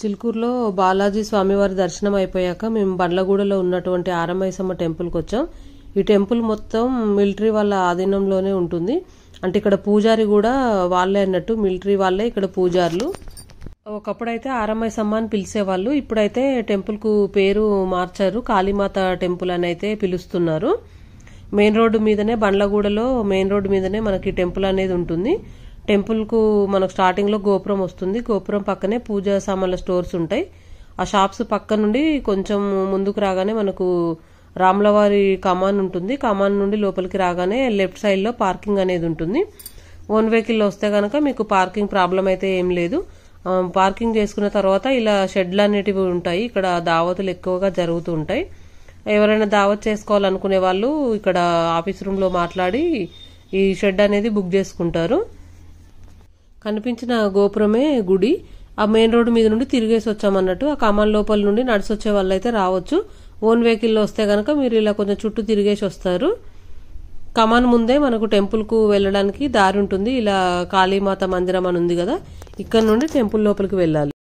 చిలుకూరులో బాలాజీ స్వామివారి దర్శనం అయిపోయాక మేము బండ్లగూడలో ఉన్నటువంటి ఆరమైసమ్మ టెంపుల్కి వచ్చాం ఈ టెంపుల్ మొత్తం మిలిటరీ వాళ్ళ ఆధీనంలోనే ఉంటుంది అంటే ఇక్కడ పూజారి కూడా వాళ్ళే అన్నట్టు మిలిటరీ వాళ్ళే ఇక్కడ పూజారులు ఒకప్పుడైతే ఆరమైసమ్మ అని పిలిచేవాళ్ళు ఇప్పుడైతే టెంపుల్కు పేరు మార్చారు కాళీమాత టెంపుల్ అని అయితే పిలుస్తున్నారు మెయిన్ రోడ్డు మీదనే బండ్లగూడలో మెయిన్ రోడ్డు మీదనే మనకి టెంపుల్ అనేది ఉంటుంది టెంపుల్కు మనకు స్టార్టింగ్లో గోపురం వస్తుంది గోపురం పక్కనే పూజా సామాన్ల స్టోర్స్ ఉంటాయి ఆ షాప్స్ పక్క నుండి కొంచెం ముందుకు రాగానే మనకు రాములవారి కమాన్ ఉంటుంది కమాన్ నుండి లోపలికి రాగానే లెఫ్ట్ సైడ్లో పార్కింగ్ అనేది ఉంటుంది ఓన్ వెహికల్లో వస్తే కనుక మీకు పార్కింగ్ ప్రాబ్లం అయితే ఏం లేదు ఆ, పార్కింగ్ చేసుకున్న తర్వాత ఇలా షెడ్లు అనేటివి ఉంటాయి ఇక్కడ దావతులు ఎక్కువగా జరుగుతూ ఉంటాయి ఎవరైనా దావత్ చేసుకోవాలనుకునే వాళ్ళు ఇక్కడ ఆఫీస్ రూమ్లో మాట్లాడి ఈ షెడ్ అనేది బుక్ చేసుకుంటారు కనిపించిన గోపురమే గుడి ఆ మెయిన్ రోడ్డు మీద నుండి తిరిగేసి వచ్చామన్నట్టు ఆ కమాన్ లోపల నుండి నడిచి వచ్చే వాళ్ళు అయితే రావచ్చు ఓన్ వెహికల్లో వస్తే కనుక మీరు ఇలా కొంచెం చుట్టూ తిరిగేసి వస్తారు కమాన్ ముందే మనకు టెంపుల్కు వెళ్ళడానికి దారి ఉంటుంది ఇలా కాళీమాత మందిరం అని ఉంది కదా ఇక్కడ నుండి టెంపుల్ లోపలికి వెళ్ళాలి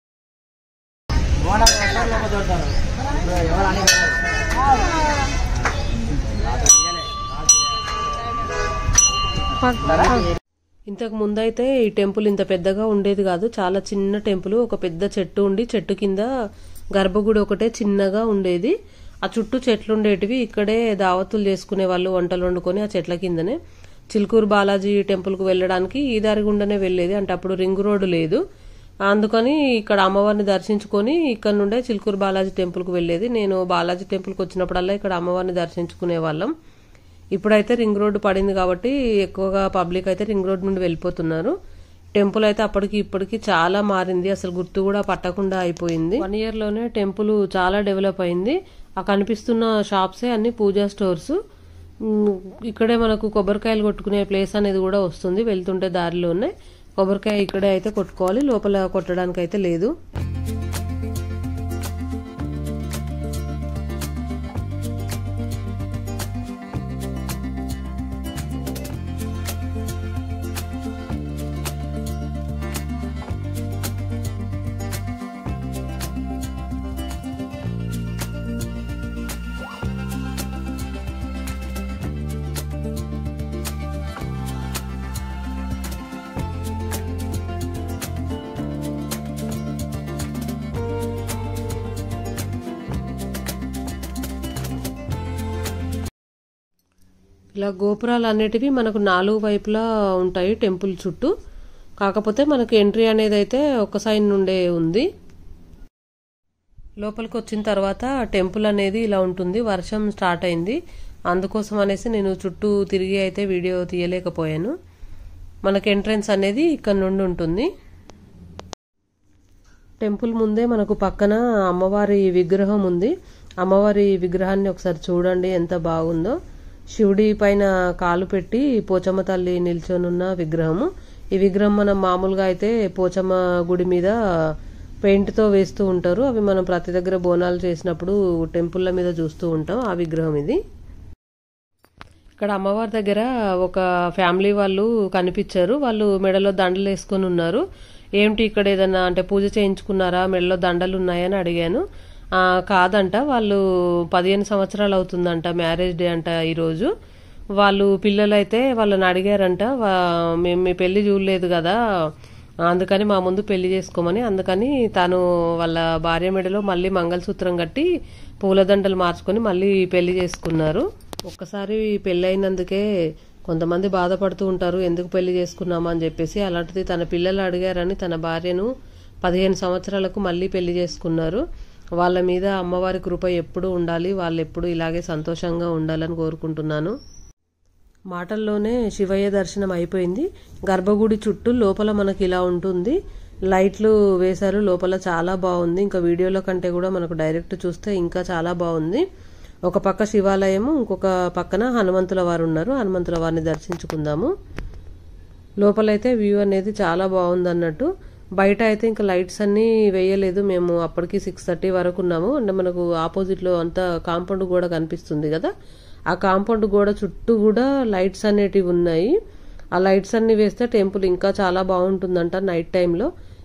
ఓనర్ వస్తారు లోపల చూడతారు ఇప్పుడు ఎవరు అని ఇంతకు ముందైతే ఈ టెంపుల్ ఇంత పెద్దగా ఉండేది కాదు చాలా చిన్న టెంపుల్ ఒక పెద్ద చెట్టు ఉండి చెట్టు కింద గర్భగుడి ఒకటే చిన్నగా ఉండేది ఆ చుట్టూ చెట్లు ఉండేటివి ఇక్కడే దావతులు చేసుకునే వాళ్ళు వంటలు వండుకొని ఆ చెట్ల కిందనే చిలుకూరు బాలాజీ టెంపుల్కు వెళ్ళడానికి ఈ దారి గుండానే వెళ్ళేది అంటే అప్పుడు రింగ్ రోడ్డు లేదు అందుకని ఇక్కడ అమ్మవారిని దర్శించుకొని ఇక్కడ నుండే చిలుకూరు బాలాజీ టెంపుల్కు వెళ్ళేది నేను బాలాజీ టెంపుల్కి వచ్చినప్పుడల్లా ఇక్కడ అమ్మవారిని దర్శించుకునే వాళ్ళం ఇప్పుడైతే రింగ్ రోడ్డు పడింది కాబట్టి ఎక్కువగా పబ్లిక్ అయితే రింగ్ రోడ్ నుండి వెళ్ళిపోతున్నారు టెంపుల్ అయితే అప్పటికి ఇప్పటికి చాలా మారింది అసలు గుర్తు కూడా పట్టకుండా అయిపోయింది వన్ ఇయర్ లోనే టెంపుల్ చాలా డెవలప్ అయింది ఆ కనిపిస్తున్న షాప్సే అన్ని పూజా స్టోర్స్ ఉమ్, ఇక్కడే మనకు కొబ్బరికాయలు కొట్టుకునే ప్లేస్ అనేది కూడా వస్తుంది వెళ్తుంటే దారిలోనే కొబ్బరికాయ ఇక్కడే అయితే కొట్టుకోవాలి లోపల కొట్టడానికి అయితే లేదు ఇలా గోపురాలు అనేటివి మనకు నాలుగు వైపులా ఉంటాయి టెంపుల్ చుట్టూ కాకపోతే మనకు ఎంట్రీ అనేది అయితే ఒక సైడ్ నుండే ఉంది లోపలికి వచ్చిన తర్వాత టెంపుల్ అనేది ఇలా ఉంటుంది వర్షం స్టార్ట్ అయింది అందుకోసం అనేసి నేను చుట్టూ తిరిగి అయితే వీడియో తీయలేకపోయాను మనకి ఎంట్రన్స్ అనేది ఇక్కడ నుండి ఉంటుంది టెంపుల్ ముందే మనకు పక్కన అమ్మవారి విగ్రహం ఉంది అమ్మవారి విగ్రహాన్ని ఒకసారి చూడండి ఎంత బాగుందో శివుడి పైన కాలు పెట్టి పోచమ్మ తల్లి నిల్చొనున్న విగ్రహము ఈ విగ్రహం మనం మామూలుగా అయితే పోచమ్మ గుడి మీద పెయింట్తో వేస్తూ ఉంటారు అవి మనం ప్రతి దగ్గర బోనాలు చేసినప్పుడు టెంపుల్ల మీద చూస్తూ ఉంటాం ఆ విగ్రహం ఇది ఇక్కడ అమ్మవారి దగ్గర ఒక ఫ్యామిలీ వాళ్ళు కనిపించారు వాళ్ళు మెడలో దండలు వేసుకొని ఉన్నారు ఏమిటి ఇక్కడ ఏదన్నా అంటే పూజ చేయించుకున్నారా మెడలో దండలు ఉన్నాయని అడిగాను ఆ, కాదంట వాళ్ళు పదిహేను సంవత్సరాలు అవుతుందంట మ్యారేజ్ డే అంట ఈరోజు వాళ్ళు పిల్లలైతే వాళ్ళని అడిగారంట వా- మేము మీ పెళ్లి చూడలేదు కదా అందుకని మా ముందు పెళ్లి చేసుకోమని అందుకని తాను వాళ్ళ భార్య మెడలో మళ్ళీ మంగళసూత్రం కట్టి పూలదండలు మార్చుకొని మళ్ళీ పెళ్లి చేసుకున్నారు ఒక్కసారి పెళ్లి అయినందుకే కొంతమంది బాధపడుతూ ఉంటారు ఎందుకు పెళ్లి చేసుకున్నామా అని చెప్పేసి అలాంటిది తన పిల్లలు అడిగారని తన భార్యను పదిహేను సంవత్సరాలకు మళ్ళీ పెళ్లి చేసుకున్నారు వాళ్ళ మీద అమ్మవారి కృప ఎప్పుడూ ఉండాలి వాళ్ళు ఎప్పుడు ఇలాగే సంతోషంగా ఉండాలని కోరుకుంటున్నాను మాటల్లోనే శివయ్య దర్శనం అయిపోయింది గర్భగుడి చుట్టూ లోపల మనకి ఇలా ఉంటుంది లైట్లు వేశారు లోపల చాలా బాగుంది ఇంకా వీడియోలో కంటే కూడా మనకు డైరెక్ట్ చూస్తే ఇంకా చాలా బాగుంది ఒక పక్క శివాలయము ఇంకొక పక్కన హనుమంతుల వారు ఉన్నారు హనుమంతుల వారిని దర్శించుకుందాము లోపలైతే వ్యూ అనేది చాలా బాగుంది అన్నట్టు బయట అయితే ఇంకా లైట్స్ అన్నీ వేయలేదు మేము అప్పటికి సిక్స్ థర్టీ వరకు ఉన్నాము అంటే మనకు ఆపోజిట్లో అంతా కాంపౌండ్ గోడ కనిపిస్తుంది కదా ఆ కాంపౌండ్ గోడ చుట్టూ కూడా లైట్స్ అనేటివి ఉన్నాయి ఆ లైట్స్ అన్ని వేస్తే టెంపుల్ ఇంకా చాలా బాగుంటుందంట నైట్ టైంలో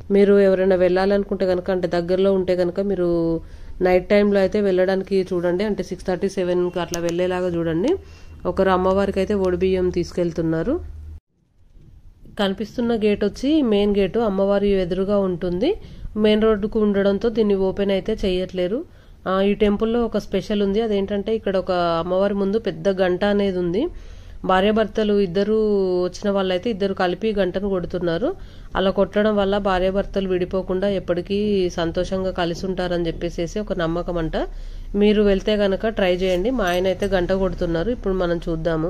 మీరు ఎవరైనా వెళ్ళాలనుకుంటే కనుక అంటే దగ్గరలో ఉంటే కనుక మీరు నైట్ టైంలో అయితే వెళ్ళడానికి చూడండి అంటే సిక్స్ థర్టీ సెవెన్కి అట్లా వెళ్ళేలాగా చూడండి ఒకరు అమ్మవారికి అయితే ఒడిబియ్యం తీసుకెళ్తున్నారు కనిపిస్తున్న గేట్ వచ్చి మెయిన్ గేటు అమ్మవారి ఎదురుగా ఉంటుంది మెయిన్ రోడ్డుకు ఉండడంతో దీన్ని ఓపెన్ అయితే చేయట్లేరు ఆ, ఈ టెంపుల్లో ఒక స్పెషల్ ఉంది అదేంటంటే ఇక్కడ ఒక అమ్మవారి ముందు పెద్ద గంట అనేది ఉంది భార్యాభర్తలు ఇద్దరు వచ్చిన వాళ్ళైతే ఇద్దరు కలిపి గంటను కొడుతున్నారు అలా కొట్టడం వల్ల భార్యాభర్తలు విడిపోకుండా ఎప్పటికీ సంతోషంగా కలిసి ఉంటారని చెప్పేసి ఒక నమ్మకం అంట మీరు వెళ్తే గనక ట్రై చేయండి మా ఆయన అయితే గంట కొడుతున్నారు ఇప్పుడు మనం చూద్దాము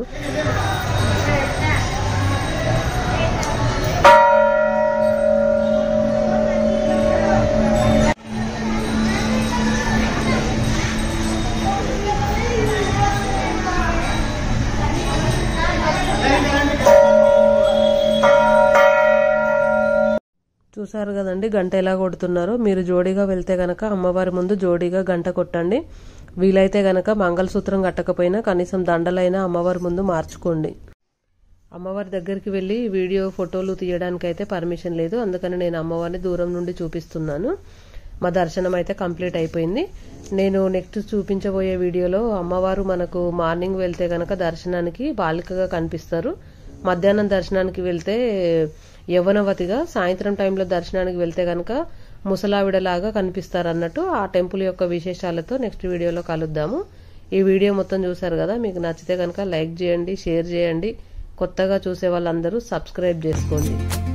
చూసారు కదండి గంట ఎలా కొడుతున్నారో మీరు జోడీగా వెళ్తే గనక అమ్మవారి ముందు జోడీగా గంట కొట్టండి వీలైతే గనక మంగళసూత్రం కట్టకపోయినా కనీసం దండలైనా అమ్మవారి ముందు మార్చుకోండి అమ్మవారి దగ్గరికి వెళ్ళి వీడియో ఫోటోలు తీయడానికైతే పర్మిషన్ లేదు అందుకని నేను అమ్మవారిని దూరం నుండి చూపిస్తున్నాను మా దర్శనం అయితే కంప్లీట్ అయిపోయింది నేను నెక్స్ట్ చూపించబోయే వీడియోలో అమ్మవారు మనకు మార్నింగ్ వెళ్తే గనక దర్శనానికి బాలికగా కనిపిస్తారు మధ్యాహ్నం దర్శనానికి వెళ్తే యవ్వనవతిగా సాయంత్రం టైంలో దర్శనానికి వెళ్తే గనక ముసలావిడలాగా కనిపిస్తారు అన్నట్టు ఆ టెంపుల్ యొక్క విశేషాలతో నెక్స్ట్ వీడియోలో కలుద్దాము ఈ వీడియో మొత్తం చూసారు కదా మీకు నచ్చితే కనుక లైక్ చేయండి షేర్ చేయండి కొత్తగా చూసే వాళ్ళందరూ సబ్స్క్రైబ్ చేసుకోండి